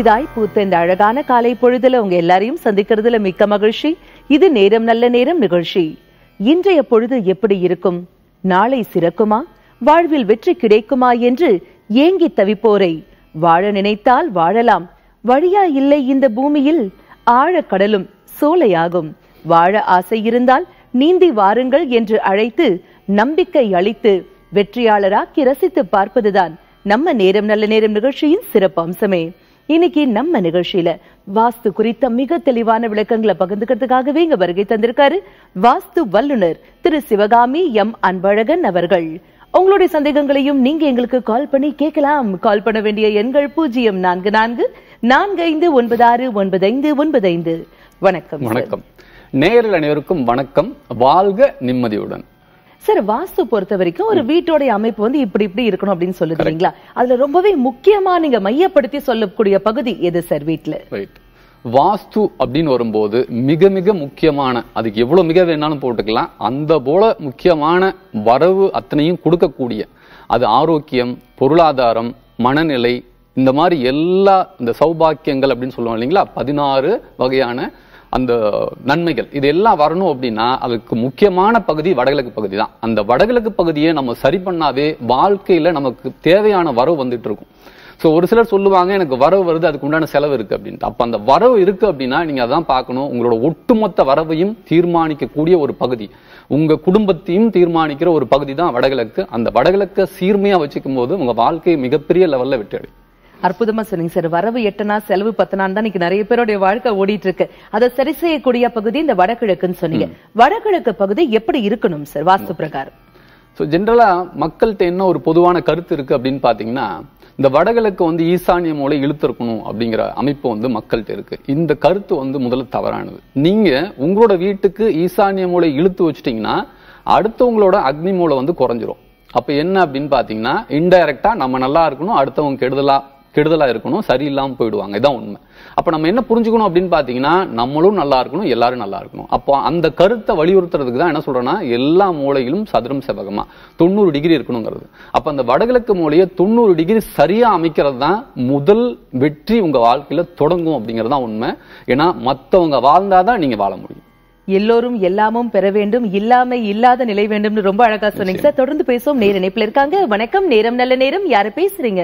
புதிதாய் பூத்த இந்த அழகான காலை பொழுதுல உங்க எல்லாரையும் சந்திக்கிறதுல மிக்க மகிழ்ச்சி இது நேரம் நல்ல நேரம் நிகழ்ச்சி இன்றைய பொழுது எப்படி இருக்கும் நாளை சிறக்குமா வாழ்வில் வெற்றி கிடைக்குமா என்று ஏங்கி தவிப்போரை வாழ நினைத்தால் வாழலாம் வழியா இல்லை இந்த பூமியில் ஆழக்கடலும் சோலையாகும் வாழ ஆசை இருந்தால் நீந்தி வாருங்கள் என்று அழைத்து நம்பிக்கை அளித்து வெற்றியாளராக்கி ரசித்து பார்ப்பதுதான் நம்ம நேரம் நல்ல நேரம் நிகழ்ச்சியின் சிறப்பு அம்சமே இன்னைக்கு நம்ம நிகழ்ச்சியில வாஸ்து குறித்த மிக தெளிவான விளக்கங்களை பகிர்ந்துக்கிறதுக்காகவே இங்க வருகை தந்திருக்காரு வாஸ்து வல்லுனர் திரு சிவகாமி எம் அன்பழகன் அவர்கள் உங்களுடைய சந்தேகங்களையும் நீங்க எங்களுக்கு கால் பண்ணி கேட்கலாம் கால் பண்ண வேண்டிய எண்கள் பூஜ்ஜியம் நான்கு நான்கு நான்கு ஐந்து ஒன்பது ஆறு ஒன்பது ஐந்து ஒன்பது ஐந்து வணக்கம் சார். வணக்கம் நேயர்கள் அனைவருக்கும் வணக்கம் வாழ்க நிம்மதியுடன் சார் வாஸ்து பொறுத்த வரைக்கும் ஒரு வீட்டோட அமைப்பு வந்து இப்படி இப்படி இருக்கணும் அப்படின்னு சொல்லுது இல்லைங்களா அதுல ரொம்பவே முக்கியமா நீங்க மையப்படுத்தி சொல்லக்கூடிய பகுதி எது சார் வீட்ல ரைட் வாஸ்து அப்படின்னு வரும்போது மிக மிக முக்கியமான அதுக்கு எவ்வளவு மிக வேணாலும் போட்டுக்கலாம் அந்த போல முக்கியமான வரவு அத்தனையும் கொடுக்கக்கூடிய அது ஆரோக்கியம் பொருளாதாரம் மனநிலை இந்த மாதிரி எல்லா இந்த சௌபாக்கியங்கள் அப்படின்னு சொல்லுவோம் இல்லைங்களா பதினாறு வகையான அந்த நன்மைகள் இது எல்லாம் வரணும் அப்படின்னா அதுக்கு முக்கியமான பகுதி வடகிழக்கு பகுதி தான் அந்த வடகிழக்கு பகுதியை நம்ம சரி பண்ணாவே வாழ்க்கையில நமக்கு தேவையான வரவு வந்துட்டு இருக்கும் ஸோ ஒரு சிலர் சொல்லுவாங்க எனக்கு வரவு வருது அதுக்கு உண்டான செலவு இருக்கு அப்படின்ட்டு அப்ப அந்த வரவு இருக்கு அப்படின்னா நீங்க அதான் பார்க்கணும் உங்களோட ஒட்டுமொத்த வரவையும் தீர்மானிக்கக்கூடிய ஒரு பகுதி உங்க குடும்பத்தையும் தீர்மானிக்கிற ஒரு பகுதி தான் வடகிழக்கு அந்த வடகிழக்க சீர்மையா வச்சுக்கும் போது உங்க வாழ்க்கை மிகப்பெரிய லெவல்ல வெற்றி அடையும் அற்புதமா சொன்னீங்க சார் வரவு எட்டனா செலவு பத்தனான்னு தான் இன்னைக்கு நிறைய பேருடைய வாழ்க்கை ஓடிட்டு இருக்கு அதை சரி செய்யக்கூடிய பகுதி இந்த வடகிழக்குன்னு சொன்னீங்க வடகிழக்கு பகுதி எப்படி இருக்கணும் சார் வாஸ்து பிரகாரம் ஸோ ஜென்ரலா மக்கள்கிட்ட என்ன ஒரு பொதுவான கருத்து இருக்கு அப்படின்னு பாத்தீங்கன்னா இந்த வடகிழக்கு வந்து ஈசானிய மூலை இழுத்திருக்கணும் அப்படிங்கிற அமைப்பு வந்து மக்கள்கிட்ட இருக்கு இந்த கருத்து வந்து முதல்ல தவறானது நீங்க உங்களோட வீட்டுக்கு ஈசானிய மூலை இழுத்து வச்சிட்டீங்கன்னா அடுத்தவங்களோட அக்னி மூலை வந்து குறைஞ்சிரும் அப்ப என்ன அப்படின்னு பாத்தீங்கன்னா இன்டைரக்டா நம்ம நல்லா இருக்கணும் அடுத்தவங்க கெடுதலா கெடுதலா இருக்கணும் சரியில்லாம போயிடுவாங்க இதான் உண்மை அப்ப நம்ம என்ன புரிஞ்சுக்கணும் அப்படின்னு பாத்தீங்கன்னா நம்மளும் நல்லா இருக்கணும் எல்லாரும் நல்லா இருக்கணும் அப்போ அந்த கருத்தை வலியுறுத்துறதுக்கு தான் என்ன சொல்றேன்னா எல்லா மூலையிலும் சதுரம் செவகமா தொண்ணூறு டிகிரி இருக்கணுங்கிறது அப்ப அந்த வடகிழக்கு மூலையை தொண்ணூறு டிகிரி சரியா அமைக்கிறது தான் முதல் வெற்றி உங்க வாழ்க்கையில தொடங்கும் அப்படிங்கிறது தான் உண்மை ஏன்னா மத்தவங்க வாழ்ந்தாதான் நீங்க வாழ முடியும் எல்லோரும் எல்லாமும் பெற வேண்டும் இல்லாமை இல்லாத நிலை வேண்டும்னு ரொம்ப அழகா சொன்னீங்க சார் தொடர்ந்து பேசுவோம் நேர இணைப்புல இருக்காங்க வணக்கம் நேரம் நல்ல நேரம் யாரு பேசுறீங்க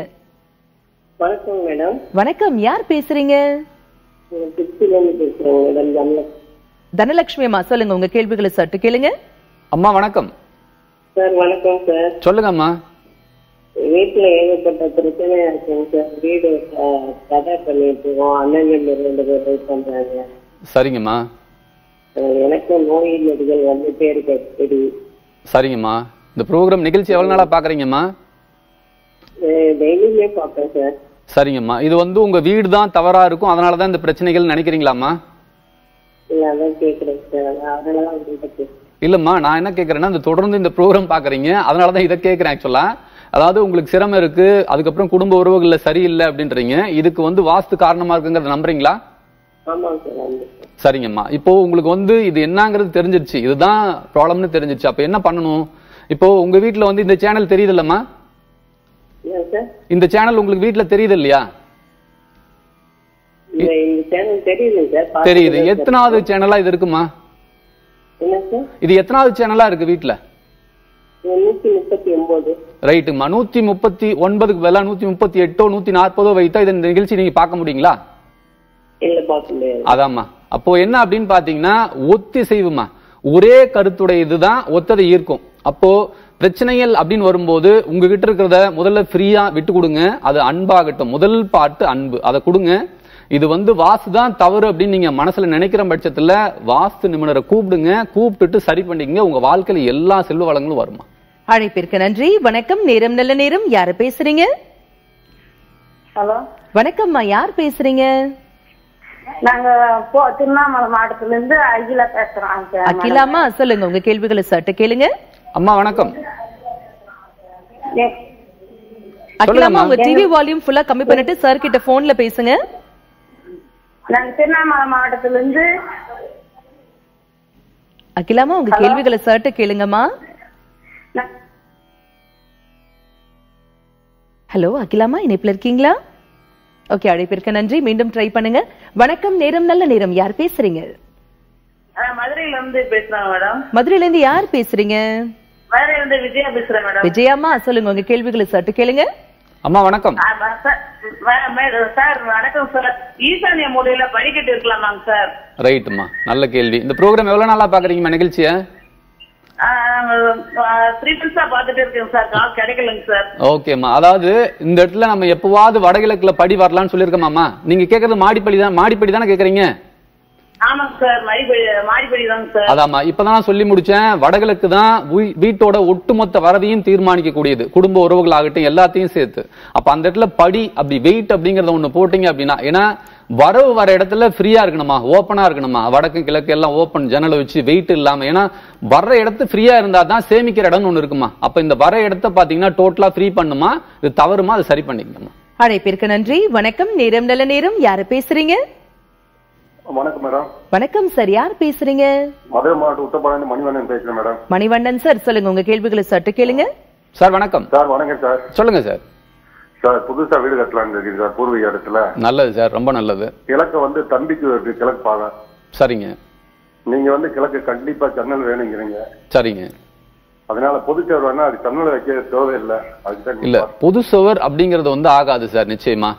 வணக்கம் மேடம் வணக்கம் யார் பேசுறீங்க நான் திருச்சியிலேருந்து பேசுறேன் மேடம் ஜம்ல தனலட்சுமி அம்மா சொல்லுங்க உங்க கேள்விகளை சட்டு கேளுங்க அம்மா வணக்கம் சார் வணக்கம் சார் சொல்லுங்க அம்மா வீட்டுல ஏகப்பட்ட பிரச்சனையா இருக்குங்க சார் வீடு அஹ், தடை பண்ணிட்டு இருக்கோம் அண்ணன் ரெண்டு பேர் வெயிட் பண்றாங்க சரிங்கம்மா அஹ், எனக்கும் நோய் நொடிகள் வந்துட்டே இருக்கு அடிக்கடி சரிங்கம்மா இந்த ப்ரோக்ராம் நிகழ்ச்சி எவ்வளவு நாளா பாக்குறீங்கம்மா அஹ், டெய்லியுமே பார்ப்பேன் சார் சரிங்கம்மா இது வந்து உங்க வீடு தான் தவறா இருக்கும் அதனால தான் இந்த பிரச்சனைகள் நினைக்கிறீங்களாம்மா இல்ல அதான் கேக்குறேன் சார் அதனாலதான் உங்கள்கிட்ட பேசுறேன் இல்லம்மா நான் என்ன கேக்குறேன்னா இந்த தொடர்ந்து இந்த ப்ரோக்ராம் பாக்குறீங்க அதனால தான் இதை கேட்கறேன் ஆக்சுவலா அதாவது உங்களுக்கு சிரமம் இருக்கு அதுக்கப்புறம் குடும்ப உறவுகள்ல சரியில்லை அப்படின்றீங்க இதுக்கு வந்து வாஸ்து காரணமா இருக்குங்கிறத நம்புறீங்களா ஆமாங்க சார் வந்து சரிங்கம்மா இப்போ உங்களுக்கு வந்து இது என்னங்கிறது தெரிஞ்சிருச்சு இதுதான் ப்ராப்ளம்னு தெரிஞ்சிருச்சு அப்ப என்ன பண்ணணும் இப்போ உங்க வீட்ல வந்து இந்த சேனல் தெரியுது இல்லம்மா ஏன் சார் இந்த சேனல் உங்களுக்கு வீட்ல தெரியுது இல்லையா இந்த இந்த சேனல் தெரியுது சார் பார்த்துட்டு தெரியுது தான் சார். எத்தனாவது சேனலா இது இருக்குமா என்ன சார் இது எத்தனாவது சேனலா இருக்கு வீட்ல இது நூத்தி முப்பத்தி ஒன்பது ரைட்டுமா நூத்தி முப்பத்தி ஒன்பதுக்கு பதிலா நூத்தி முப்பத்தி எட்டோ நூத்தி நாற்பதோ வைத்தா இந்த நிகழ்ச்சி நீங்க பார்க்க முடியுங்களா இல்ல பார்க்க முடியாது அதாம்மா அப்போ என்ன அப்படின்னு பாத்தீங்கன்னா ஒத்திசைவுமா ஒரே கருத்துடைய இதுதான் ஒத்ததை ஈர்க்கும் அப்போ பிரச்சனைகள் அப்படின்னு வரும்போது உங்ககிட்ட இருக்கிறத முதல்ல ஃப்ரீயா விட்டு கொடுங்க அது அன்பாகட்டும் முதல் பாட்டு அன்பு அதை கொடுங்க இது வந்து வாஸ்து தான் தவறு அப்படின்னு நீங்க மனசுல நினைக்கிற பட்சத்துல வாஸ்து நிபுணரை கூப்பிடுங்க கூப்பிட்டுட்டு சரி பண்ணிக்கங்க உங்க வாழ்க்கையில எல்லா செல்வ வளங்களும் வருமா அழைப்பிற்கு நன்றி வணக்கம் நேரம் நல்ல நேரம் யாரு பேசுறீங்க ஹலோ வணக்கம்மா யார் பேசுறீங்க நாங்க போ திருவண்ணாமலை மாவட்டத்துல இருந்து அகிலா பேசுறோம் சார் அகிலாமா சொல்லுங்க உங்க கேள்விகளை சட்டு கேளுங்க அம்மா வணக்கம் எ- அகிலாமா உங்க டிவி வால்யூம் ஃபுல்லா கம்மி பண்ணிட்டு சார் கிட்ட போன்ல பேசுங்க நாங்க திருவண்ணாமலை மாவட்டத்துல இருந்து அகிலாமா உங்க கேள்விகளை சட்டு கேளுங்கம்மா நா- ஹலோ அகிலாமா இணைப்புல இருக்கீங்களா ஓகே அழைப்பிற்கு நன்றி மீண்டும் ட்ரை பண்ணுங்க வணக்கம் நேரம் நல்ல நேரம் யார் பேசுறீங்க மதுரையில இருந்து பேசுறாங்க மேடம் மதுரையில இருந்து யார் பேசுறீங்க மதுரையில இருந்து விஜயா பேசுறேன் மேடம் விஜயாம்மா சொல்லுங்க உங்க கேள்விகளை சட்டு கேளுங்க அம்மா வணக்கம் ஆமா, சார் மே- மே- சார் வணக்கம் சார் ஈசானிய மூலையில படிக்கட்டு இருக்கலாமாங்க சார் ரைட்டுமா நல்ல கேள்வி இந்த ப்ரோக்ராம் எவ்வளவு நாளா பாக்குறீங்கம்மா நிகழ்ச்சியை த்ரீ மந்த்ஸா பாத்துட்டு இருக்கேன் சார் கால் கிடைக்கலங்க சார் ஓகேம்மா அதாவது இந்த இடத்துல நம்ம எப்பவாவது வடகிழக்குல படி வரலாம்னு சொல்லியிருக்கோமாம்மா நீங்க கேக்குறது மாடிப்படி தான் மாடிப்படி தானே கேக்குறீங்க ஆமாங்க சார் மாடிப்படி மாடிப்படி தாங்க சார் அதாம்மா இப்பதான் நான் சொல்லி முடிச்சேன் வடகிழக்கு தான் வீ- வீட்டோட ஒட்டுமொத்த வரவையும் தீர்மானிக்க கூடியது குடும்ப உறவுகள் ஆகட்டும் எல்லாத்தையும் சேர்த்து அப்ப அந்த இடத்துல படி அப்படி வெயிட் அப்படிங்கறத ஒண்ணு போட்டீங்க அப்படின்னா ஏன்னா வரவு வர இடத்துல ஃப்ரீயா இருக்கணுமா ஓப்பனா இருக்கணுமா வடக்கு கிழக்கு எல்லாம் ஓப்பன் ஜன்னலை வச்சு வெயிட் இல்லாம ஏன்னா வர்ற இடத்து ஃப்ரீயா இருந்தா தான் சேமிக்கிற இடம்னு ஒண்ணு இருக்குமா அப்ப இந்த வர இடத்த பாத்தீங்கன்னா டோட்டலா ஃப்ரீ பண்ணுமா இது தவறுமா அது சரி பண்ணிக்கணுமா அழைப்பிற்கு நன்றி வணக்கம் நேரம் நல்ல நேரம் யாரு பேசுறீங்க வணக்கம் மேடம் வணக்கம் சார் யார் பேசுறீங்க மதுரை மாவட்டம் உத்தப்பாளையம் மணிவண்ணன் பேசுறேன் மேடம் மணிவண்ணன் சார் சொல்லுங்க உங்க கேள்விகளை சட்டு கேளுங்க சார் வணக்கம் சார் வணக்கம் சார் சொல்லுங்க சார் சார் புதுசா வீடு கட்டலாம்னு இருக்குது சார் பூர்வீக இடத்துல நல்லது சார் ரொம்ப நல்லது கிழக்கு வந்து தம்பிக்கு இருக்கு கிழக்கு பாதை சரிங்க நீங்க வந்து கிழக்கு கண்டிப்பா ஜன்னல் வேணுங்கிறீங்க சரிங்க அதனால பொதுச்சேர் வேணா அது ஜன்னல் வைக்க தேவை இல்லை அதுதான் இல்ல பொது சுவர் அப்படிங்கறது வந்து ஆகாது சார் நிச்சயமா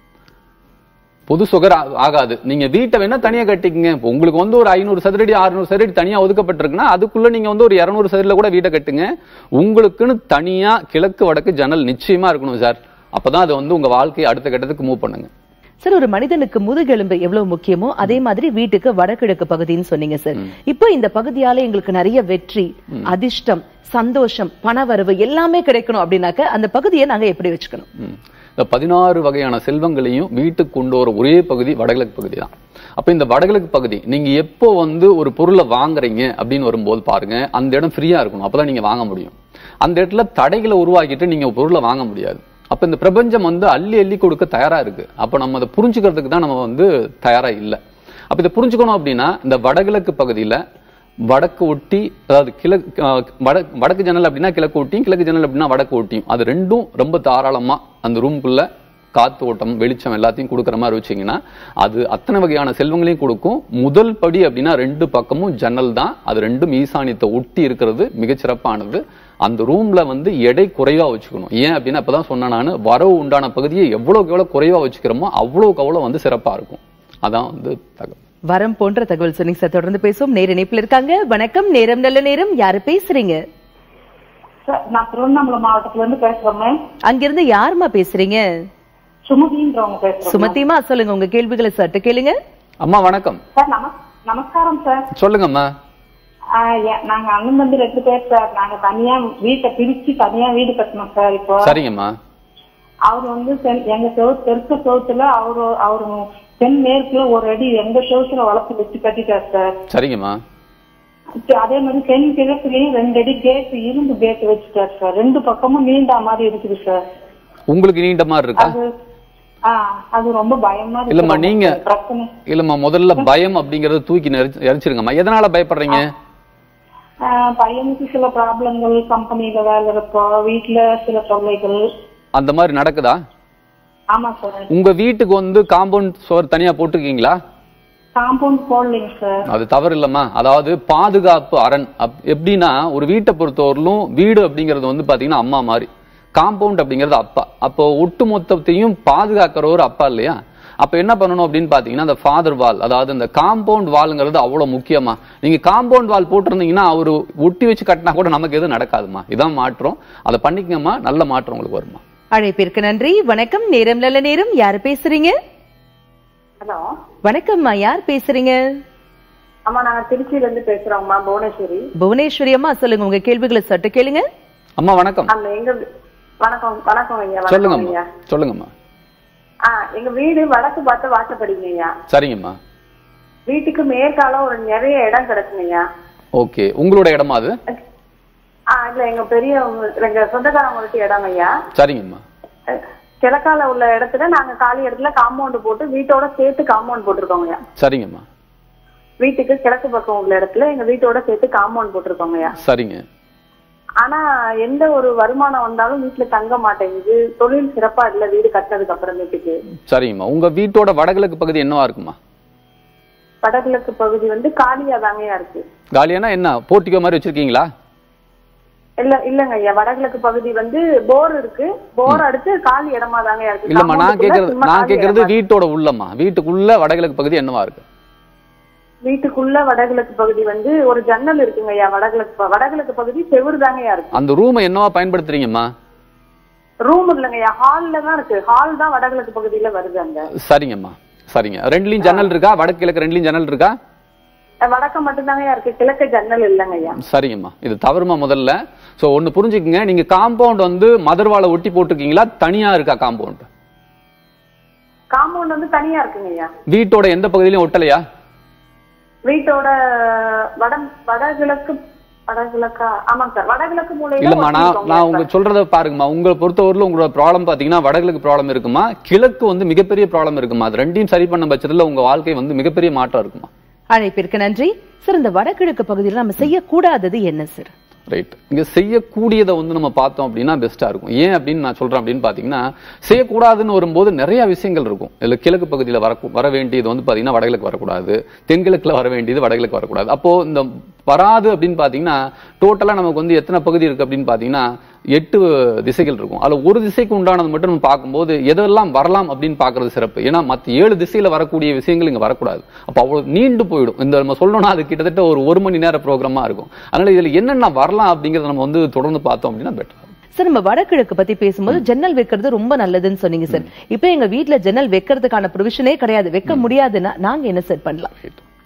பொது சுவர் ஆ- ஆகாது நீங்க வீட்டை வேணா தனியா கட்டிக்கங்க இப்ப உங்களுக்கு வந்து ஒரு ஐநூறு சதுரடி அறுநூறு சதுரடி தனியா ஒதுக்கப்பட்டிருக்குன்னா அதுக்குள்ள நீங்க வந்து ஒரு இருநூறு சதுரடில கூட வீட்டை கட்டுங்க உங்களுக்குன்னு தனியா கிழக்கு வடக்கு ஜன்னல் நிச்சயமா இருக்கணும் சார் அப்பதான் அது வந்து உங்க வாழ்க்கையை அடுத்த கட்டத்துக்கு மூவ் பண்ணுங்க சார் ஒரு மனிதனுக்கு முதுகெலும்பு எவ்வளவு முக்கியமோ அதே மாதிரி வீட்டுக்கு வடகிழக்கு பகுதின்னு சொன்னீங்க சார் இப்போ இந்த பகுதியால எங்களுக்கு நிறைய வெற்றி அதிர்ஷ்டம் சந்தோஷம் பணவரவு எல்லாமே கிடைக்கணும் அப்படின்னாக்க அந்த பகுதியை நாங்க எப்படி வச்சுக்கணும் ம். இந்த பதினாறு வகையான செல்வங்களையும் வீட்டுக்கு கொண்டு வர ஒரே பகுதி வடகிழக்கு பகுதி தான் அப்ப இந்த வடகிழக்கு பகுதி நீங்க எப்போ வந்து ஒரு பொருளை வாங்குறீங்க அப்படின்னு வரும்போது பாருங்க அந்த இடம் ஃப்ரீயா இருக்கணும் அப்பதான் நீங்க வாங்க முடியும் அந்த இடத்துல தடைகளை உருவாக்கிட்டு நீங்க ஒரு பொருளை வாங்க முடியாது அப்ப இந்த பிரபஞ்சம் வந்து அள்ளி அள்ளி கொடுக்க தயாரா இருக்கு அப்ப நம்ம அதை புரிஞ்சுக்கிறதுக்கு தான் நம்ம வந்து தயாரா இல்லை அப்ப இதை புரிஞ்சுக்கணும் அப்படின்னா இந்த வடகிழக்கு பகுதியில வடக்கு ஒட்டி அதாவது கிழக்கு அஹ், வட வடக்கு ஜன்னல் அப்படின்னா கிழக்கு ஒட்டியும் கிழக்கு ஜன்னல் அப்படின்னா வடக்கு ஒட்டியும் அது ரெண்டும் ரொம்ப தாராளமா அந்த ரூம்குள்ள காத்து ஓட்டம் வெளிச்சம் எல்லாத்தையும் கொடுக்குற மாதிரி வச்சீங்கன்னா அது அத்தனை வகையான செல்வங்களையும் கொடுக்கும் முதல் படி அப்படின்னா ரெண்டு பக்கமும் ஜன்னல் தான் அது ரெண்டும் ஈசானியத்தை ஒட்டி இருக்கிறது மிகச்சிறப்பானது அந்த ரூம்ல வந்து எடை குறைவா வச்சுக்கணும் ஏன் அப்படின்னா அப்பதான் சொன்னேன் நான் வரவு உண்டான பகுதியை எவ்வளவுக்கு எவ்வளவு குறைவா வச்சுக்கிறோமோ அவ்வளவுக்கு அவ்வளவு வந்து சிறப்பா இருக்கும் அதான் வந்து தகவல் வரம் போன்ற தகவல் சொன்னீங்க சார் தொடர்ந்து பேசுவோம் நேர இணைப்பில் இருக்காங்க வணக்கம் நேரம் நல்ல நேரம் யாரு பேசுறீங்க சார் நான் திருவண்ணாமலை மாவட்டத்துல இருந்து பேசுறேன் மேம் அங்கிருந்து யாருமா பேசுறீங்க சுமதின்றவங்க பேசுறேன் சுமதிமா சொல்லுங்க உங்க கேள்விகளை சட்டு கேளுங்க அம்மா வணக்கம் சார் நம நமஸ்காரம் சார் சொல்லுங்கம்மா ஆஹ் ஏ- நாங்க அண்ணன் தம்பி ரெண்டு பேர் சார் நாங்க தனியா வீட்டை பிரிச்சு தனியா வீடு கட்டணும் சார் இப்போ சரிங்கம்மா அவர் வந்து தென்- எங்க செவத்து தெற்கு செவத்துல அவரு அவரு தென் மேற்குல ஒரு அடி எங்க செவத்துல வளர்த்து வச்சு கட்டிட்டார் சார் சரிங்கம்மா இப்ப அதே மாதிரி தென் கிழக்குலயும் ரெண்டு அடி கேட் இரும்பு கேட் வச்சுட்டார் சார் ரெண்டு பக்கமும் நீண்டா மாதிரி இருக்குது சார் உங்களுக்கு நீண்ட மாதிரி இருக்கா அது ஆஹ் அது ரொம்ப பயமா இருக்கு இல்லம்மா ரொம்ப நீங்க பிரச்சனை இல்லம்மா முதல்ல பயம் அப்படிங்கறத தூக்கி நெரிச்சு- எரிச்சிருங்கம்மா எதனால பயப்படுறீங்க ஆஹ் பையனுக்கு சில ப்ராப்ளங்கள் கம்பெனில வேலை இருப்போ வீட்டுல சில தொல்லைகள் அந்த மாதிரி நடக்குதா ஆமா சார் உங்க வீட்டுக்கு வந்து காம்பவுண்ட் சுவர் தனியா போட்டிருக்கீங்களா காம்பவுண்ட் போடலைங்க சார் அது தவறு இல்லம்மா அதாவது பாதுகாப்பு அரண் அப்- எப்படின்னா ஒரு வீட்டை பொறுத்தவரையிலும் வீடு அப்படிங்கிறது வந்து பாத்தீங்கன்னா அம்மா மாதிரி காம்பவுண்ட் அப்படிங்கிறது அப்பா அப்போ ஒட்டு மொத்தத்தையும் பாதுகாக்கிறவர் அப்பா இல்லையா அப்ப என்ன பண்ணணும் அப்படின்னு பாத்தீங்கன்னா அந்த ஃபாதர் வால் அதாவது இந்த காம்பவுண்ட் வால்ங்கிறது அவ்வளவு முக்கியமா நீங்க காம்பவுண்ட் வால் போட்டிருந்தீங்கன்னா அவரு ஒட்டி வச்சு கட்டினா கூட நமக்கு எதுவும் நடக்காதுமா இதான் மாற்றம் அதை பண்ணிக்கங்கம்மா நல்ல மாற்றம் உங்களுக்கு வருமா அழைப்பிற்கு நன்றி வணக்கம் நேரம் நல்ல நேரம் யாரு பேசுறீங்க ஹலோ வணக்கம்மா யார் பேசுறீங்க ஆமா நாங்க திருச்சியில இருந்து பேசுறோம்மா புவனேஸ்வரி புவனேஸ்வரி அம்மா சொல்லுங்க உங்க கேள்விகளை சட்டு கேளுங்க அம்மா வணக்கம் அந்த எங்க வீ- வணக்கம் வணக்கம் ஐயா வணக்கம் சொல்லுங்கம்மா ஐயா சொல்லுங்கம்மா ஆ எங்க வீடு வடக்கு பார்த்து வாசப்படிங்க ஐயா சரிங்கம்மா வீட்டுக்கு மேற்கால ஒரு நிறைய இடம் கிடக்குங்க ஐயா ஓகே உங்களோட இடமா அது ஆ இல்ல எங்க பெரிய எங்க சொந்தக்காரங்களுக்கு இடம் ஐயா சரிங்கம்மா அஹ், கிழக்கால உள்ள இடத்துல நாங்க காலி இடத்துல காம்பவுண்ட் போட்டு வீட்டோட சேர்த்து காம்பவுண்ட் போட்டிருக்கோங்க ஐயா சரிங்கம்மா வீட்டுக்கு கிழக்கு பக்கம் உள்ள இடத்துல எங்க வீட்டோட சேர்த்து காம்பவுண்ட் போட்டிருக்கோங்க ஐயா சரிங்க ஆனா எந்த ஒரு வருமானம் வந்தாலும் வீட்டுல தங்க மாட்டேங்குது தொழில் சிறப்பா இல்ல வீடு கட்டினதுக்கு அப்புறமேட்டுக்கு சரிங்கம்மா உங்க வீட்டோட வடகிழக்கு பகுதி என்னவா இருக்குமா வடகிழக்கு பகுதி வந்து காலியா தாங்கயா இருக்கு காலியானா என்ன போர்ட்டிகோ மாதிரி வச்சிருக்கீங்களா இல்ல இல்லங்க ஐயா வடகிழக்கு பகுதி வந்து போர் இருக்கு போர் அடுத்து காலி இடமா தாங்க இருக்கு இல்லம்மா நான் காம்பவுண்டுக்குள்ள கேக்குறது சும்மா நான் காலி கேக்குறது இடமா இருக்கு. வீட்டோட உள்ளம்மா வீட்டுக்குள்ள வடகிழக்கு பகுதி என்னவா இருக்கு வீட்டுக்குள்ள வடகிழக்கு பகுதி வந்து ஒரு ஜன்னல் இருக்குங்க ஐயா வடகிழக்கு ப- வடகிழக்கு பகுதி செவுரு தாங்கயா இருக்கு அந்த ரூமை என்னவா பயன்படுத்துறீங்கம்மா ரூம் இல்லைங்க ஐயா ஹால்ல தான் இருக்கு ஹால் தான் வடகிழக்கு பகுதியில வருது அங்க சரிங்கம்மா சரிங்க ரெண்டுலயும் ஜன்னல் இருக்கா வடக்கு கிழக்கு ரெண்டுலயும் ஜன்னல் இருக்கா வடக்க மட்டும்தாங்கயா இருக்கு கிழக்கு ஜன்னல் இல்லைங்க ஐயா சரிங்கம்மா இது தவறுமா முதல்ல சோ ஒண்ணு புரிஞ்சுக்குங்க நீங்க காம்பவுண்ட் வந்து மதர்வாலை ஒட்டி போட்டிருக்கீங்களா தனியா இருக்கா காம்பவுண்ட் காம்பவுண்ட் வந்து தனியா இருக்குங்க ஐயா வீட்டோட எந்த பகுதியிலும் ஒட்டலையா வீட்டோட வட வடகிழக்கு வடகிழக்கா ஆமாங்க சார் வடகிழக்கு மூலையில இல்லம்மா நான் ஒட்டியிருக்கோங்க நான் சார். உங்க சொல்றத பாருங்கம்மா உங்களை பொறுத்தவரையிலும் உங்களோட ப்ராப்ளம் பாத்தீங்கன்னா வடகிழக்கு ப்ராப்ளம் இருக்குமா கிழக்கு வந்து மிகப்பெரிய ப்ராப்ளம் இருக்குமா அது ரெண்டையும் சரி பண்ண பட்சத்துல உங்க வாழ்க்கை வந்து மிகப்பெரிய மாற்றம் இருக்குமா அழைப்பிற்கு நன்றி சார் இந்த வடகிழக்கு பகுதியில் நம்ம செய்யக்கூடாதது என்ன சார் ரைட் இங்க செய்யக்கூடியதை வந்து நம்ம பார்த்தோம் அப்படின்னா பெஸ்டா இருக்கும் ஏன் அப்படின்னு நான் சொல்றேன் அப்படின்னு பாத்தீங்கன்னா செய்யக்கூடாதுன்னு வரும்போது நிறைய விஷயங்கள் இருக்கும் இதுல கிழக்கு பகுதியில வர வர வேண்டியது வந்து பாத்தீங்கன்னா வடகிழக்கு வரக்கூடாது தென்கிழக்குல வர வேண்டியது வடகிழக்கு வரக்கூடாது அப்போ இந்த வராது அப்படின்னு பாத்தீங்கன்னா டோட்டலா நமக்கு வந்து எத்தனை பகுதி இருக்கு அப்படின்னு பாத்தீங்கன்னா எட்டு திசைகள் இருக்கும் அதுல ஒரு திசைக்கு உண்டானது மட்டும் நம்ம பார்க்கும்போது எதெல்லாம் வரலாம் அப்படின்னு பார்க்கிறது சிறப்பு ஏன்னா மத்த ஏழு திசையில வரக்கூடிய விஷயங்கள் இங்க வரக்கூடாது அப்ப அவ்வளவு நீண்டு போயிடும் இந்த நம்ம சொல்லணும்னா அது கிட்டத்தட்ட ஒரு ஒரு மணி நேர ப்ரோக்ராமா இருக்கும் அதனால இதுல என்னென்ன வரலாம் அப்படிங்கறத நம்ம வந்து தொடர்ந்து பார்த்தோம் அப்படின்னா பெட்டர் சார் நம்ம வடகிழக்கு பத்தி பேசும்போது ஜன்னல் வைக்கிறது ரொம்ப நல்லதுன்னு சொன்னீங்க சார் இப்போ எங்க வீட்ல ஜன்னல் வைக்கிறதுக்கான ப்ரொவிஷனே கிடையாது வைக்க முடியாதுன்னா நாங்க என்ன சார் பண்ணலாம்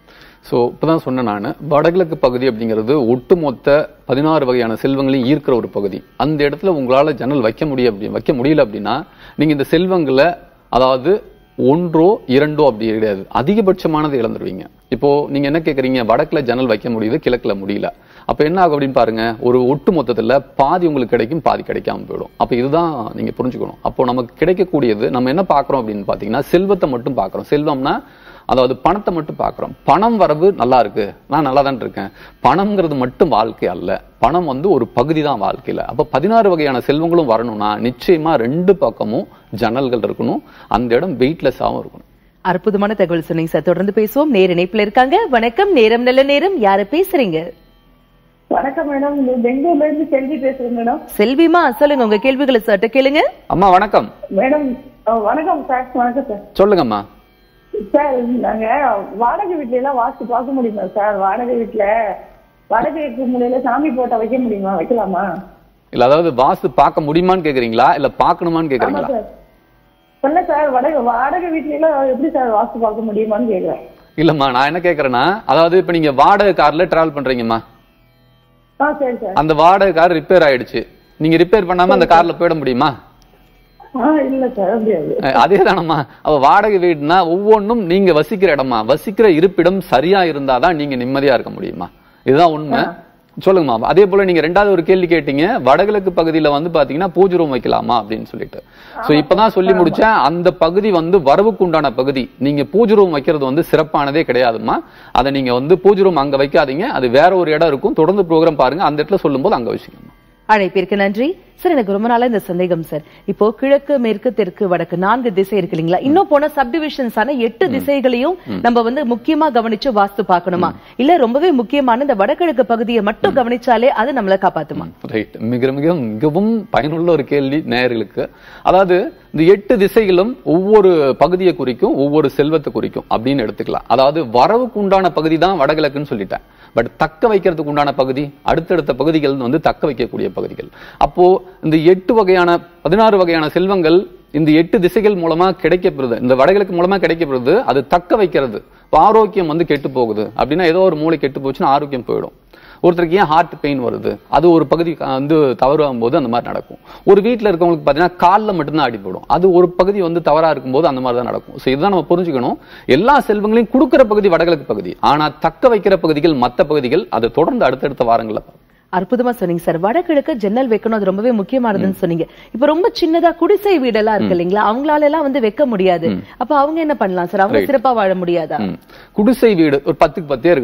ஸோ இப்பதான் சொன்னேன் நான் வடகிழக்கு பகுதி அப்படிங்கிறது ஒட்டுமொத்த பதினாறு வகையான செல்வங்களையும் ஈர்க்கிற ஒரு பகுதி அந்த இடத்துல உங்களால ஜன்னல் வைக்க முடியும் அப்படி வைக்க முடியல அப்படின்னா நீங்க இந்த செல்வங்களை அதாவது ஒன்றோ இரண்டோ அப்படி கிடையாது அதிகபட்சமானது இழந்துருவீங்க இப்போ நீங்க என்ன கேக்குறீங்க வடக்குல ஜன்னல் வைக்க முடியுது கிழக்குல முடியல அப்ப என்ன ஆகும் அப்படின்னு பாருங்க ஒரு ஒட்டு மொத்தத்துல பாதி உங்களுக்கு கிடைக்கும் பாதி கிடைக்காம போயிடும் அப்ப இதுதான் நீங்க புரிஞ்சுக்கணும் அப்போ நமக்கு கிடைக்கக்கூடியது நம்ம என்ன பாக்குறோம் அப்படின்னு பாத்தீங்கன்னா செல்வத்தை மட்டும் பாக்குறோம் செல்வம்னா அதாவது பணத்தை மட்டும் பார்க்குறோம் பணம் வரவு நல்லா இருக்கு நான் நல்லா தான் இருக்கேன் பணம்ங்கிறது மட்டும் வாழ்க்கை அல்ல பணம் வந்து ஒரு பகுதி தான் வாழ்க்கையில அப்ப பதினாறு வகையான செல்வங்களும் வரணும்னா நிச்சயமா ரெண்டு பக்கமும் ஜன்னல்கள் இருக்கணும் அந்த இடம் வெயிட்லெஸ்ஸாகவும் இருக்கணும் அற்புதமான தகவல் சொன்னீங்க சார் தொடர்ந்து பேசுவோம் நேர இணைப்புல இருக்காங்க வணக்கம் நேரம் நல்ல நேரம் யார பேசுறீங்க வணக்கம் மேடம் இது பெங்களூர்ல இருந்து செல்வி பேசுறேன் மேடம் செல்விமா சொல்லுங்க உங்க கேள்விகளை சட்ட கேளுங்க அம்மா வணக்கம் மேடம் அஹ், வணக்கம் சார் வணக்கம் சார் சொல்லுங்கம்மா சார் நாங்க வாடகை வீட்ல எல்லாம் வாஸ்து பார்க்க முடியுமா சார் வாடகை வீட்ல வாடகை வீட்டு முறையில சாமி போட்டோ வைக்க முடியுமா வைக்கலாமா இல்ல அதாவது வாஸ்து பார்க்க முடியுமான்னு கேக்குறீங்களா இல்ல பார்க்கணுமான்னு ஆமா கேக்குறீங்களா சார் சொல்ல சார் வாடகை வாடகை வீட்ல எல்லாம் எப்படி சார் வாஸ்து பார்க்க முடியுமான்னு கேக்குறேன் இல்லம்மா நான் என்ன கேக்குறேன்னா அதாவது இப்ப நீங்க வாடகை கார்ல டிராவல் பண்றீங்கம்மா ஆ சரி சார் அந்த வாடகை கார் ரிப்பேர் ஆயிடுச்சு நீங்க ரிப்பேர் பண்ணாம அந்த கார்ல போயிட முடியுமா ஆ இல்ல சார் முடியாது அதே தானம்மா அவ வாடகை வீடுனா ஒவ்வொன்றும் நீங்க வசிக்கிற இடமா வசிக்கிற இருப்பிடம் சரியா இருந்தாதான் நீங்க நிம்மதியா இருக்க முடியுமா இதுதான் உண்மை சொல்லுங்கம்மா அதே போல நீங்க ரெண்டாவது ஒரு கேள்வி கேட்டீங்க வடகிழக்கு பகுதியில வந்து பாத்தீங்கன்னா பூஜை ரூம் வைக்கலாமா அப்படின்னு சொல்லிட்டு சோ இப்பதான் சொல்லி முடிச்சேன் அந்த பகுதி வந்து வரவுக்கு உண்டான பகுதி நீங்க பூஜை ரூம் வைக்கிறது வந்து சிறப்பானதே கிடையாதும்மா அதை நீங்க வந்து பூஜை ரூம் அங்க வைக்காதீங்க அது வேற ஒரு இடம் இருக்கும் தொடர்ந்து ப்ரோக்ராம் பாருங்க அந்த இடத்துல சொல்லும்போது அங்க வச்சுக்கோங்க அழைப்பிற்கு நன்றி சார் எனக்கு ரொம்ப நாளா இந்த சந்தேகம் சார் இப்போ கிழக்கு மேற்கு தெற்கு வடக்கு நான்கு திசை இருக்கு இல்லைங்களா இன்னும் போன சப்டிவிஷன்ஸ் ஆன எட்டு திசைகளையும் நம்ம வந்து முக்கியமா கவனிச்சு வாஸ்து பார்க்கணுமா இல்ல ரொம்பவே முக்கியமான இந்த வடகிழக்கு பகுதியை மட்டும் கவனிச்சாலே அது நம்மள காப்பாத்துமா ரைட் மிக மிக மிகவும் பயனுள்ள ஒரு கேள்வி நேயர்களுக்கு அதாவது இந்த எட்டு திசைகளும் ஒவ்வொரு பகுதியை குறிக்கும் ஒவ்வொரு செல்வத்தை குறிக்கும் அப்படின்னு எடுத்துக்கலாம் அதாவது வரவுக்கு உண்டான பகுதி தான் வடகிழக்குன்னு சொல்லிட்டேன் பட் தக்க வைக்கிறதுக்கு உண்டான பகுதி அடுத்தடுத்த பகுதிகள் வந்து தக்க வைக்கக்கூடிய பகுதிகள் அப்போ இந்த எட்டு வகையான பதினாறு வகையான செல்வங்கள் இந்த எட்டு திசைகள் மூலமா கிடைக்கப்படுது இந்த வடகிழக்கு மூலமா கிடைக்கப்படுது அது தக்க வைக்கிறது இப்ப ஆரோக்கியம் வந்து கெட்டு போகுது அப்படின்னா ஏதோ ஒரு மூளை கெட்டு போச்சுன்னா ஆரோக்கியம் போயிடும் ஒருத்தருக்கு ஏன் ஹார்ட் பெயின் வருது அது ஒரு பகுதி அஹ், வந்து தவறாகும் போது அந்த மாதிரி நடக்கும் ஒரு வீட்டில் இருக்கவங்களுக்கு பார்த்தீங்கன்னா காலில் மட்டும்தான் அடிபடும் அது ஒரு பகுதி வந்து தவறா இருக்கும்போது அந்த மாதிரி தான் நடக்கும் ஸோ இதுதான் நம்ம புரிஞ்சுக்கணும் எல்லா செல்வங்களையும் கொடுக்கிற பகுதி வடகிழக்கு பகுதி ஆனா தக்க வைக்கிற பகுதிகள் மற்ற பகுதிகள் அதை தொடர்ந்து அடுத்தடுத்த வாரங்களில் பார்ப்போம். அற்புதமா சொன்னீங்க சார் வடகிழக்கு ஜன்னல் வைக்கணும் அது ரொம்பவே முக்கியமானதுன்னு சொன்னீங்க இப்ப ரொம்ப சின்னதா குடிசை வீடெல்லாம் இருக்கு இல்லைங்களா அவங்களால எல்லாம் வந்து வைக்க முடியாது அப்ப அவங்க என்ன பண்ணலாம் சார் அவங்க சிறப்பா வாழ முடியாதா ம். குடிசை வீடு ஒரு பத்துக்கு பத்தே இருக்கட்டும்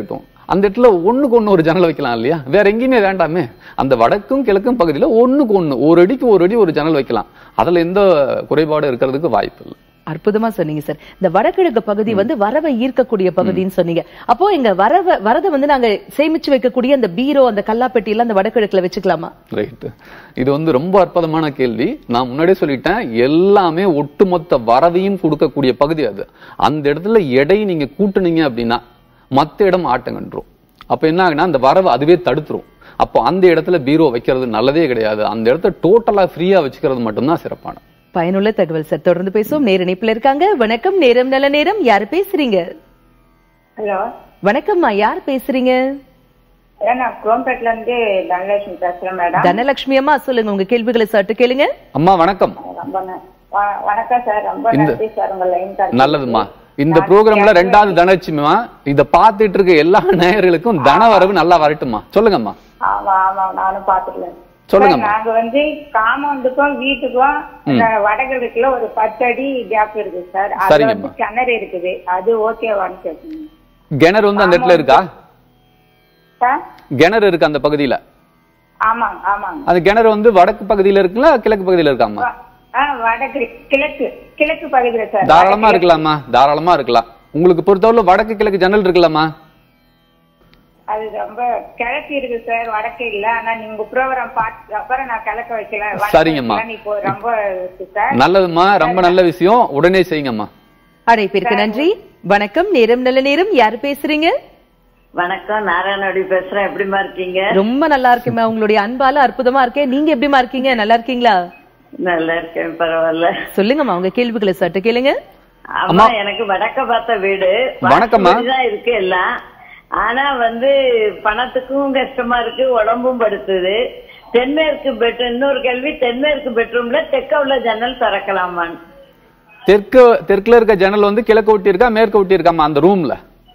அந்த இடத்துல ஒண்ணுக்கு ஒண்ணு ஒரு ஜன்னல் வைக்கலாம் இல்லையா வேற எங்கேயுமே வேண்டாமே அந்த வடக்கும் கிழக்கும் பகுதியில ஒண்ணுக்கு ஒண்ணு ஒரு அடிக்கு ஒரு அடி ஒரு ஜன்னல் வைக்கலாம் அதுல எந்த குறைபாடு இருக்கிறதுக்கு வாய்ப்பு இல்லை அற்புதமா சொன்னீங்க சார் இந்த வடகிழக்கு பகுதி வந்து வரவை ஈர்க்கக்கூடிய பகுதின்னு சொன்னீங்க அப்போ இங்க வரவ வரதை வந்து நாங்க சேமிச்சு வைக்கக்கூடிய அந்த பீரோ அந்த கல்லாப்பெட்டி எல்லாம் அந்த வடகிழக்குல வச்சுக்கலாமா ரைட் இது வந்து ரொம்ப அற்புதமான கேள்வி நான் முன்னாடியே சொல்லிட்டேன் எல்லாமே ஒட்டுமொத்த வரவையும் கொடுக்கக்கூடிய பகுதி அது அந்த இடத்துல எடை நீங்க கூட்டுனீங்க அப்படின்னா மத்த இடம் ஆட்டங்கன்றும் அப்ப என்ன ஆகுனா அந்த வரவை அதுவே தடுத்துரும் அப்போ அந்த இடத்துல பீரோ வைக்கிறது நல்லதே கிடையாது அந்த இடத்த டோட்டலா ஃப்ரீயா வச்சுக்கிறது மட்டும்தான் சிறப்பான பயனுள்ள தகவல் சார் தொடர்ந்து பேசுவோம் நேர இணைப்புல இருக்காங்க வணக்கம் நேரம் நல்ல நேரம் யார் பேசுறீங்க ஹலோ வணக்கம்மா யார் பேசுறீங்க நான் குரோம்பேட்ல இருந்து தனலட்சுமி பேசுறேன் மேடம் தனலட்சுமி அம்மா சொல்லுங்க உங்க கேள்விகளை சற்று கேளுங்க அம்மா வணக்கம் ரொம்ப ந- வ- வணக்கம் சார் ரொம்ப இந்த- நன்றி சார் உங்க லைன் நல்லதுமா இந்த ப்ரோக்ராம்ல ரெண்டாவது தனலட்சுமிமா இத பாத்துட்டு இருக்க எல்லா நேயர்களுக்கும் தன வரவு நல்லா வரட்டுமா சொல்லுங்கம்மா ஆமா ஆமா நானும் பாத்துக்கல சொல்லுங்கம்மா. நாங்க வந்து காமௌண்டுக்கும் வீட்டுக்கும் அஹ், வடகிழக்குல ஒரு பத்து அடி கேப் இருக்கு சார் அதுல சரிங்கம்மா. வந்து கிணறு இருக்குது அது ஓகேவான்னு கேட்குங்க கிணறு வந்து அந்த இடத்துல இருக்கா சார் கிணறு இருக்கு அந்த பகுதியில ஆமாங்க ஆமாங்க அந்த கிணறு வந்து வடக்கு பகுதியில இருக்குல்ல கிழக்கு பகுதியில இருக்காமா வ- ஆ, வடக்கு கிழக்கு கிழக்கு பகுதியில சார் தாராளமா வடக்கு- இருக்கலாமா தாராளமா இருக்கலாம் உங்களுக்கு பொறுத்தவரை வடக்கு கிழக்கு ஜன்னல் இருக்குல்லம்மா அது ரொம்ப கிழக்கு இருக்கு சார் வடக்கு இல்ல ஆனா நீங்க ப்ரோக்ராம் பார்த்து அப்புறம் நான் கிழக்க வைக்கல வடக்கு சரிங்கம்மா. வைக்கலான்னு இப்போ ரொம்ப இருக்கு சார் நல்லதுமா ரொம்ப நல்ல விஷயம் உடனே செய்யுங்கம்மா அழைப்பிற்கு நன்றி வணக்கம் நேரம் நல்ல நேரம் யார் பேசுறீங்க வணக்கம் நாராயணோடி பேசுறேன் எப்படிமா இருக்கீங்க ரொம்ப நல்லா இருக்கேம்மா உங்களுடைய அன்பால அற்புதமா இருக்கேன் நீங்க எப்படிமா இருக்கீங்க நல்லா இருக்கீங்களா நல்லா இருக்கேன் பரவாயில்ல சொல்லுங்கம்மா உங்க கேள்விகளை சற்று கேளுங்க அம்மா எனக்கு வடக்க பார்த்த வீடு வணக்கம்மா. தான் இருக்கு எல்லாம் ஆனா வந்து பணத்துக்கும் கஷ்டமா இருக்கு உடம்பும் படுத்துது தென்மேற்கு பெட்ரூம் இன்னொரு கேள்வி தென்மேற்கு பெட்ரூம்ல தெற்க உள்ள ஜன்னல் திறக்கலாமான்னு தெற்கு தெற்குல இருக்க ஜன்னல் வந்து கிழக்கு ஒட்டி இருக்கா மேற்கு ஒட்டி இருக்காமா அந்த ரூம்ல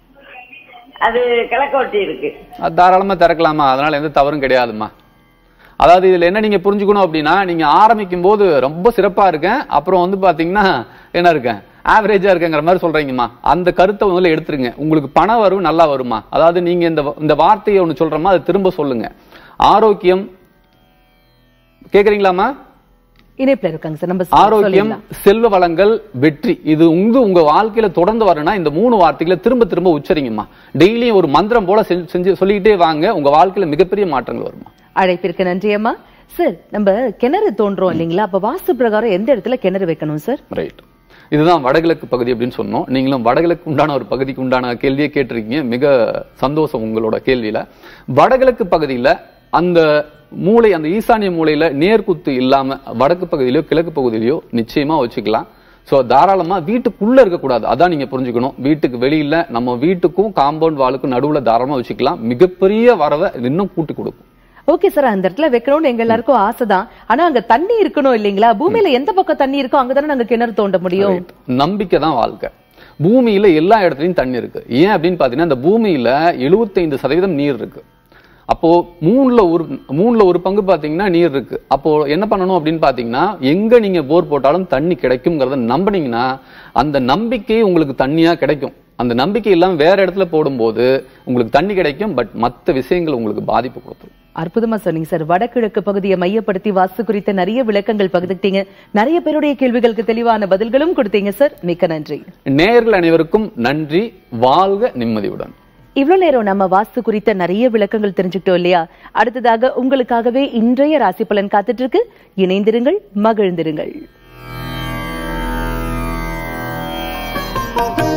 அது கிழக்க ஒட்டி இருக்கு அது தாராளமா திறக்கலாமா அதனால எந்த தவறும் கிடையாதும்மா அதாவது இதுல என்ன நீங்க புரிஞ்சுக்கணும் அப்படின்னா நீங்க ஆரம்பிக்கும் போது ரொம்ப சிறப்பா இருக்கேன் அப்புறம் வந்து பாத்தீங்கன்னா என்ன இருக்கேன் ஆவரேஜா இருக்கேங்கிற மாதிரி சொல்றீங்கம்மா அந்த கருத்தை முதல்ல எடுத்துருங்க உங்களுக்கு பண வரவு நல்லா வருமா அதாவது நீங்க இந்த இந்த வார்த்தையை ஒண்ணு சொல்றோமா அதை திரும்ப சொல்லுங்க ஆரோக்கியம் கேக்குறீங்களாமா இணைப்புல இருக்காங்க சார் நம்ம ஆரோக்கியம் சொல்லிடலாம். செல்வ வளங்கள் வெற்றி இது உங்க உங்க வாழ்க்கையில தொடர்ந்து வரணும்னா இந்த மூணு வார்த்தைகளை திரும்ப திரும்ப உச்சரிங்கம்மா டெய்லியும் ஒரு மந்திரம் போல செஞ்சு- செஞ்சு சொல்லிக்கிட்டே வாங்க உங்க வாழ்க்கையில மிகப்பெரிய மாற்றங்கள் வருமா அழைப்பிற்கு நன்றி அம்மா சார் நம்ம கிணறு தோன்றோம் இல்லைங்களா அப்ப வாஸ்து பிரகாரம் எந்த இடத்துல கிணறு வைக்கணும் சார் ரைட் இதுதான் வடகிழக்கு பகுதி அப்படின்னு சொன்னோம் நீங்களும் வடகிழக்கு உண்டான ஒரு பகுதிக்கு உண்டான கேள்வியை கேட்டிருக்கீங்க மிக சந்தோஷம் உங்களோட கேள்வியில வடகிழக்கு பகுதியில அந்த மூளை அந்த ஈசானிய மூலையில நேர்குத்து இல்லாம வடக்கு பகுதியிலயோ கிழக்கு பகுதியிலயோ நிச்சயமா வச்சுக்கலாம் சோ தாராளமா வீட்டுக்குள்ள இருக்கக்கூடாது அதான் நீங்க புரிஞ்சுக்கணும் வீட்டுக்கு வெளியில நம்ம வீட்டுக்கும் காம்பவுண்ட் வாலுக்கும் நடுவுல தாராளமா வச்சுக்கலாம் மிகப்பெரிய வரவை இது இன்னும் கூட்டி கொடுக்கும் ஓகே சார் அந்த இடத்துல வைக்கணும்னு எங்க எல்லாருக்கும் ஆசைதான் ஆனா அங்க தண்ணி இருக்கணும் இல்லைங்களா பூமியில எந்த பக்கம் தண்ணி இருக்கோ அங்கதானே நாங்க கிணறு தோண்ட முடியும் நம்பிக்கை தான் வாழ்க்கை பூமியில எல்லா இடத்துலயும் தண்ணி இருக்கு ஏன் அப்படின்னு பாத்தீங்கன்னா இந்த பூமியில 75% சதவீதம் நீர் இருக்கு அப்போ மூணுல ஒரு மூணுல ஒரு பங்கு பாத்தீங்கன்னா நீர் இருக்கு அப்போ என்ன பண்ணணும் அப்படின்னு பாத்தீங்கன்னா எங்க நீங்க போர் போட்டாலும் தண்ணி கிடைக்குங்கிறத நம்பினீங்கன்னா அந்த நம்பிக்கை உங்களுக்கு தண்ணியா கிடைக்கும் அந்த நம்பிக்கை இல்லாம வேற இடத்துல போடும்போது உங்களுக்கு தண்ணி கிடைக்கும் பட் மத்த விஷயங்கள் உங்களுக்கு பாதிப்பு கொடுத்துரும் அற்புதமா சொன்னீங்க சார் வடகிழக்கு பகுதியை மையப்படுத்தி வாஸ்து குறித்த நிறைய விளக்கங்கள் பகிர்ந்துட்டீங்க நிறைய பேருடைய கேள்விகளுக்கு தெளிவான பதில்களும் கொடுத்தீங்க சார் மிக்க நன்றி நேயர்கள் அனைவருக்கும் நன்றி வாழ்க நிம்மதியுடன் இவ்வளவு நேரம் நம்ம வாஸ்து குறித்த நிறைய விளக்கங்கள் தெரிஞ்சுக்கிட்டோம் இல்லையா அடுத்ததாக உங்களுக்காகவே இன்றைய ராசி பலன் காத்துட்டு இருக்கு இணைந்திருங்கள் மகிழ்ந்திருங்கள்